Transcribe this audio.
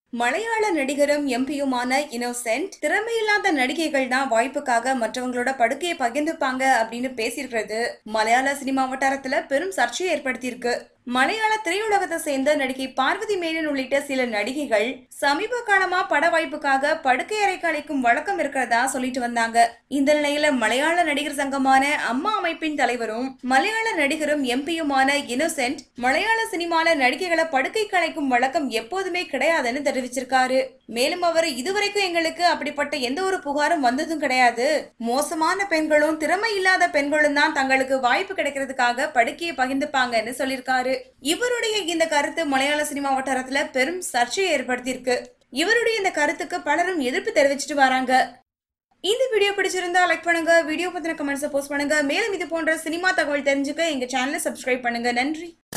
மலையாள நடிகரும் எம்பியுமான இன்னோசென்ட் திறமையில்லாத நடிகைகள் தான் வாய்ப்புக்காக மற்றவங்களோட படுக்கையை பகிர்ந்துப்பாங்க அப்படின்னு பேசியிருக்கிறது மலையாள சினிமா வட்டாரத்துல பெரும் சர்ச்சையை ஏற்படுத்தியிருக்கு மலையாள திரையுலகத்தை சேர்ந்த நடிகை பார்வதி மேனன் உள்ளிட்ட சில நடிகைகள் சமீப காலமா பட வாய்ப்புக்காக படுக்கை அறைக்கு அழைக்கும் வழக்கம் இருக்கிறதா சொல்லிட்டு வந்தாங்க இந்த நிலையில மலையாள நடிகர் சங்கமான அம்மா அமைப்பின் தலைவரும் மலையாள நடிகரும் எம்பியுமான இன்னோசென்ட் மலையாள சினிமால நடிகைகளை படுக்கைக்கு அழைக்கும் வழக்கம் எப்போதுமே கிடையாதுன்னு தெரிவிச்சிருக்காரு மேலும் அவர் இதுவரைக்கும் எங்களுக்கு அப்படிப்பட்ட எந்த ஒரு புகாரும் வந்ததும் கிடையாது மோசமான பெண்களும் திறமை இல்லாத பெண்களும் தான் தங்களுக்கு வாய்ப்பு கிடைக்கிறதுக்காக படுக்கையை பகிர்ந்துப்பாங்கன்னு சொல்லியிருக்காரு இவருடைய இந்த கருத்து மலையாள சினிமா வட்டாரத்துல பெரும் சர்ச்சையை ஏற்படுத்தியிருக்கு இவருடைய இந்த கருத்துக்கு பலரும் எதிர்ப்பு தெரிவிச்சிட்டு வராங்க இந்த வீடியோ பிடிச்சிருந்தா லைக் பண்ணுங்க வீடியோ பத்தின கமெண்ட்ஸை போஸ்ட் பண்ணுங்க மேலும் இது போன்ற சினிமா தகவல் தெரிஞ்சுக்க எங்க சேனலை சப்ஸ்கிரைப் பண்ணுங்க நன்றி